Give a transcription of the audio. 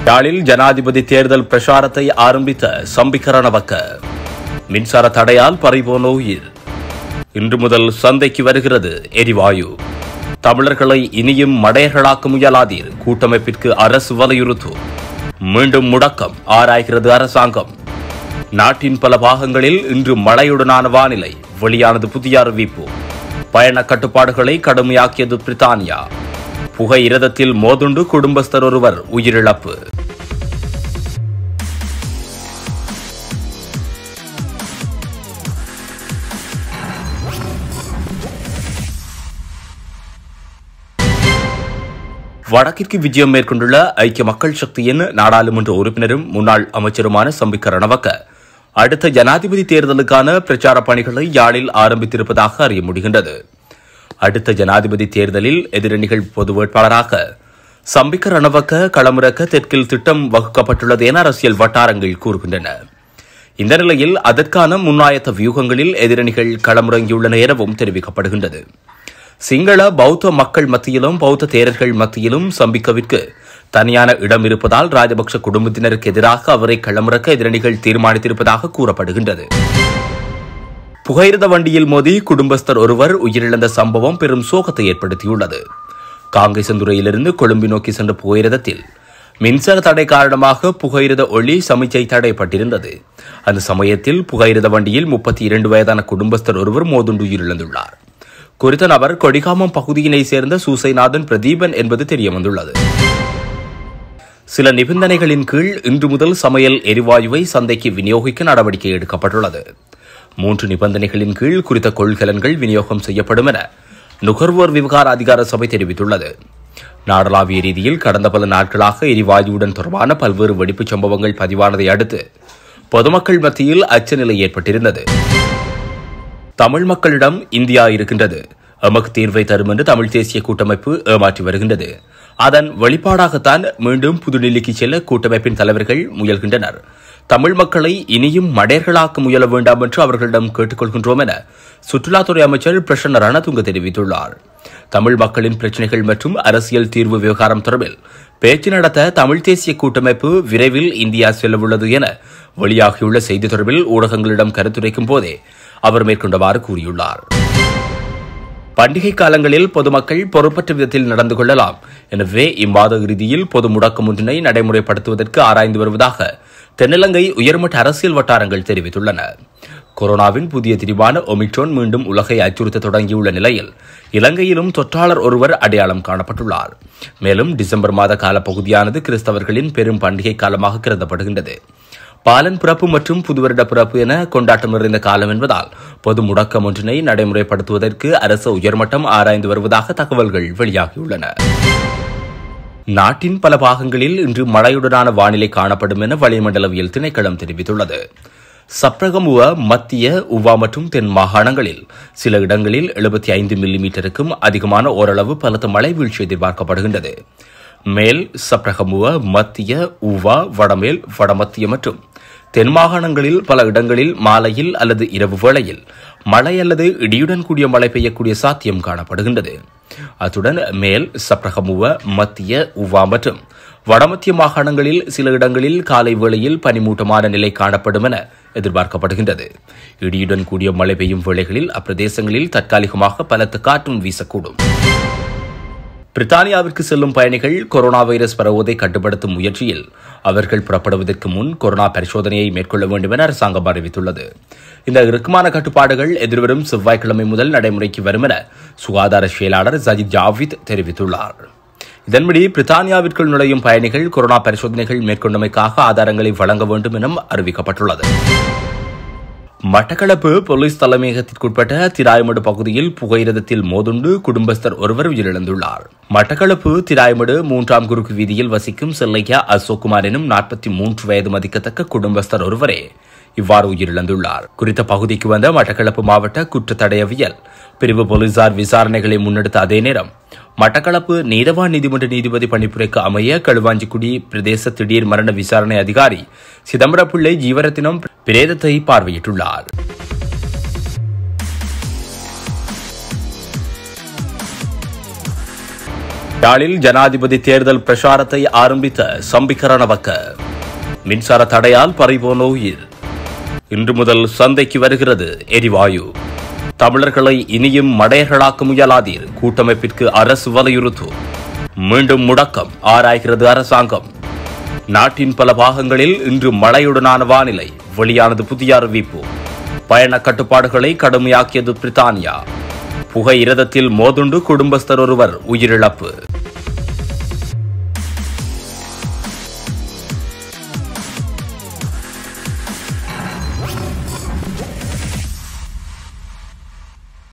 யாழில் ஜனாதிபதி தேர்தல் பிரச்சாரத்தை ஆரம்பித்த சம்பிக்க ரணவக்க மின்சார தடையால் பறிபோன உயிர் இன்று முதல் சந்தைக்கு வருகிறது எரிவாயு தமிழர்களை இனியும் மடையர்களாக்க முயலாதீர் கூட்டமைப்பிற்கு அரசு வலியுறுத்து மீண்டும் முடக்கம் ஆராய்கிறது அரசாங்கம் நாட்டின் பல பாகங்களில் இன்று மழையுடனான வானிலை வெளியானது புதிய அறிவிப்பு பயண கட்டுப்பாடுகளை கடுமையாக்கியது பிரித்தானியா புகை இரதத்தில் மோதுண்டு குடும்பஸ்தர் ஒருவர் உயிரிழப்பு வடக்கிற்கு விஜயம் மேற்கொண்டுள்ள ஐக்கிய மக்கள் சக்தியின் நாடாளுமன்ற உறுப்பினரும் முன்னாள் அமைச்சருமான சம்பிக்க ரணவக்க அடுத்த ஜனாதிபதி தேர்தலுக்கான பிரச்சார பணிகளை யாழில் ஆரம்பித்திருப்பதாக அறிய முடிகின்றது அடுத்த ஜனாதிபதி தேர்தலில் எதிரணிகள் பொது வேட்பாளராக சம்பிக்க ரணவக்க களமிறக்க தெற்கில் திட்டம் வகுக்கப்பட்டுள்ளது என அரசியல் வட்டாரங்கள் கூறுகின்றன இந்த நிலையில் அதற்கான முன்னாயத்த வியூகங்களில் எதிரணிகள் களமிறங்கியுள்ளன எனவும் தெரிவிக்கப்படுகின்றது சிங்கள பௌத்த மக்கள் மத்தியிலும் பௌத்த தேரர்கள் மத்தியிலும் சம்பிக்கவிற்கு தனியான இடம் இருப்பதால் ராஜபக்ஷ குடும்பத்தினருக்கு எதிராக அவரை களமிறக்க எதிரணிகள் தீர்மானித்திருப்பதாக கூறப்படுகின்றது புகையிரத வண்டியில் மோதி குடும்பஸ்தர் ஒருவர் உயிரிழந்த சம்பவம் பெரும் சோகத்தை ஏற்படுத்தியுள்ளது காங்கேசந்துறையிலிருந்து கொழும்பு நோக்கி சென்ற புகையிரதத்தில் மின்சார தடை காரணமாக புகையிரத ஒளி சமிச்சை தடைப்பட்டிருந்தது அந்த சமயத்தில் புகையிரத வண்டியில் முப்பத்தி இரண்டு வயதான குடும்பஸ்தர் ஒருவர் மோதுண்டு உயிரிழந்துள்ளார் குறித்த நபர் கொடிகாமம் பகுதியினை சேர்ந்த சூசைநாதன் பிரதீபன் என்பது தெரியவந்துள்ளது சில நிபந்தனைகளின் கீழ் இன்று முதல் சமையல் எரிவாயுவை சந்தைக்கு விநியோகிக்க நடவடிக்கை எடுக்கப்பட்டுள்ளது மூன்று நிபந்தனைகளின் கீழ் குறித்த கொள்கலன்கள் விநியோகம் செய்யப்படும் என நுகர்வோர் விவகார அதிகார சபை தெரிவித்துள்ளது நாடளாவிய ரீதியில் கடந்த பல நாட்களாக எரிவாயுவுடன் தொடர்பான பல்வேறு வெடிப்புச் சம்பவங்கள் பதிவானதை அடுத்து பொதுமக்கள் மத்தியில் அச்சநிலை ஏற்பட்டிருந்தது தமிழ் மக்களிடம் இந்தியா இருக்கின்றது எமக்கு தீர்வை தரும் என்று தமிழ் தேசிய கூட்டமைப்பு ஏமாற்றி வருகின்றது அதன் வெளிப்பாடாகத்தான் மீண்டும் புதுடில்லிக்கு செல்ல கூட்டமைப்பின் தலைவர்கள் முயல்கின்றனர் தமிழ் மக்களை இனியும் மடையர்களாக்க முயல வேண்டாம் என்று அவர்களிடம் கேட்டுக்கொள்கின்றோம் என சுற்றுலாத்துறை அமைச்சர் பிரசன்ன ரணதுங்க தெரிவித்துள்ளார் தமிழ் மக்களின் பிரச்சினைகள் மற்றும் அரசியல் தீர்வு விவகாரம் தொடர்பில் பேச்சு நடத்த தமிழ் தேசிய கூட்டமைப்பு விரைவில் இந்தியா செல்லவுள்ளது என வெளியாகியுள்ள செய்தி தொடர்பில் ஊடகங்களிடம் கருத்துரைக்கும் போதே அவர் மேற்கொண்டவாறு கூறியுள்ளார் பண்டிகை காலங்களில் பொதுமக்கள் பொறுப்பற்ற விதத்தில் நடந்து கொள்ளலாம் எனவே இம்மாத இறுதியில் பொது முடக்கம் ஒன்றினை நடைமுறைப்படுத்துவதற்கு ஆராய்ந்து வருவதாக தென்னிலங்கை உயர்மட்ட அரசியல் வட்டாரங்கள் தெரிவித்துள்ளன கொரோனாவின் புதிய திரிவான ஒமிக்ரோன் மீண்டும் உலகை அச்சுறுத்த தொடங்கியுள்ள நிலையில் இலங்கையிலும் தொற்றாளர் ஒருவர் அடையாளம் காணப்பட்டுள்ளார் மேலும் டிசம்பர் மாத கால பகுதியானது கிறிஸ்தவர்களின் பெரும் பண்டிகை காலமாக கருதப்படுகின்றது பாலன் பிறப்பு மற்றும் புதுவருட பிறப்பு என கொண்டாட்டம் நிறைந்த காலம் என்பதால் பொது முடக்கம் ஒன்றினை நடைமுறைப்படுத்துவதற்கு அரசு உயர்மட்டம் ஆராய்ந்து வருவதாக தகவல்கள் வெளியாகியுள்ளன நாட்டின் பல பாகங்களில் இன்று மழையுடனான வானிலை காணப்படும் என வளிமண்டலவியல் திணைக்களம் தெரிவித்துள்ளது சப்ரகமுவ மத்திய உவா மற்றும் தென் மாகாணங்களில் சில இடங்களில் எழுபத்தி ஐந்து மில்லிமீட்டருக்கும் அதிகமான ஓரளவு பலத்த மழை வீழ்ச்சி எதிர்பார்க்கப்படுகின்றது மேல் சப்ரகமுவ மத்திய உவா வடமேல் வடமத்திய மற்றும் தென் மாகாணங்களில் பல இடங்களில் மாலையில் அல்லது இரவு வேளையில் மழை அல்லது இடியுடன் கூடிய மழை பெய்யக்கூடிய சாத்தியம் காணப்படுகின்றது அத்துடன் மேல் சப்ரகமுவ மத்திய உவா மற்றும் வடமத்திய மாகாணங்களில் சில இடங்களில் காலை வேளையில் பனிமூட்டமான நிலை காணப்படும் என எதிர்பார்க்கப்படுகின்றது இடியுடன் கூடிய மழை பெய்யும் வேளைகளில் அப்பிரதேசங்களில் தற்காலிகமாக பலத்த காற்றும் வீசக்கூடும் பிரித்தானியாவிற்கு செல்லும் பயணிகள் கொரோனா வைரஸ் பரவுவதை கட்டுப்படுத்தும் முயற்சியில் அவர்கள் புறப்படுவதற்கு முன் கொரோனா பரிசோதனையை மேற்கொள்ள வேண்டும் என அரசாங்கம் அறிவித்துள்ளது இந்த இறுக்கமான கட்டுப்பாடுகள் எதிர்வரும் செவ்வாய்க்கிழமை முதல் நடைமுறைக்கு வரும் என சுகாதார செயலாளர் ஜஜித் ஜாவித் தெரிவித்துள்ளார் இதன்படி பிரித்தானியாவிற்குள் நுழையும் பயணிகள் கொரோனா பரிசோதனைகள் மேற்கொண்டமைக்காக ஆதாரங்களை வழங்க வேண்டும் எனவும் அறிவிக்கப்பட்டுள்ளது மட்டக்களப்பு போலீஸ் தலைமையகத்திற்குட்பட்ட திராய்மடு பகுதியில் புகையிரதத்தில் மோதுண்டு குடும்பஸ்தர் ஒருவர் உயிரிழந்துள்ளார் மட்டக்களப்பு திராய்மடு மூன்றாம் குறுக்கு வீதியில் வசிக்கும் செல்லையா அசோக்குமார் எனும் நாற்பத்தி மூன்று வயது மதிக்கத்தக்க குடும்பஸ்தர் ஒருவரே இவ்வாறு உயிரிழந்துள்ளார் குறித்த பகுதிக்கு வந்த மட்டக்களப்பு மாவட்ட குற்றத்தடயவியல் பிரிவு போலீசார் விசாரணைகளை முன்னெடுத்த அதே நேரம் மட்டக்களப்பு நீதவான் நீதிமன்ற நீதிபதி பணிப்புரைக்கு அமைய களுவாஞ்சிக்குடி பிரதேச திடீர் மரண விசாரணை அதிகாரி சிதம்பரப்பிள்ளை ஜீவரத்தினம் பிரேதத்தை பார்வையிட்டுள்ளார் யாழில் ஜனாதிபதி தேர்தல் பிரச்சாரத்தை ஆரம்பித்த சம்பிக்க ரணவக்க மின்சார தடையால் பறிபோன உயிர் இன்று முதல் சந்தைக்கு வருகிறது எரிவாயு தமிழர்களை இனியும் மடையர்களாக்க முயலாதீர் கூட்டமைப்பிற்கு அரசு வலியுறுத்து மீண்டும் முடக்கம் ஆராய்கிறது அரசாங்கம் நாட்டின் பல பாகங்களில் இன்று மழையுடனான வானிலை வெளியானது புதிய அறிவிப்பு பயண கட்டுப்பாடுகளை கடுமையாக்கியது பிரித்தானியா புகை இரதத்தில் மோதுண்டு குடும்பஸ்தர் ஒருவர் உயிரிழப்பு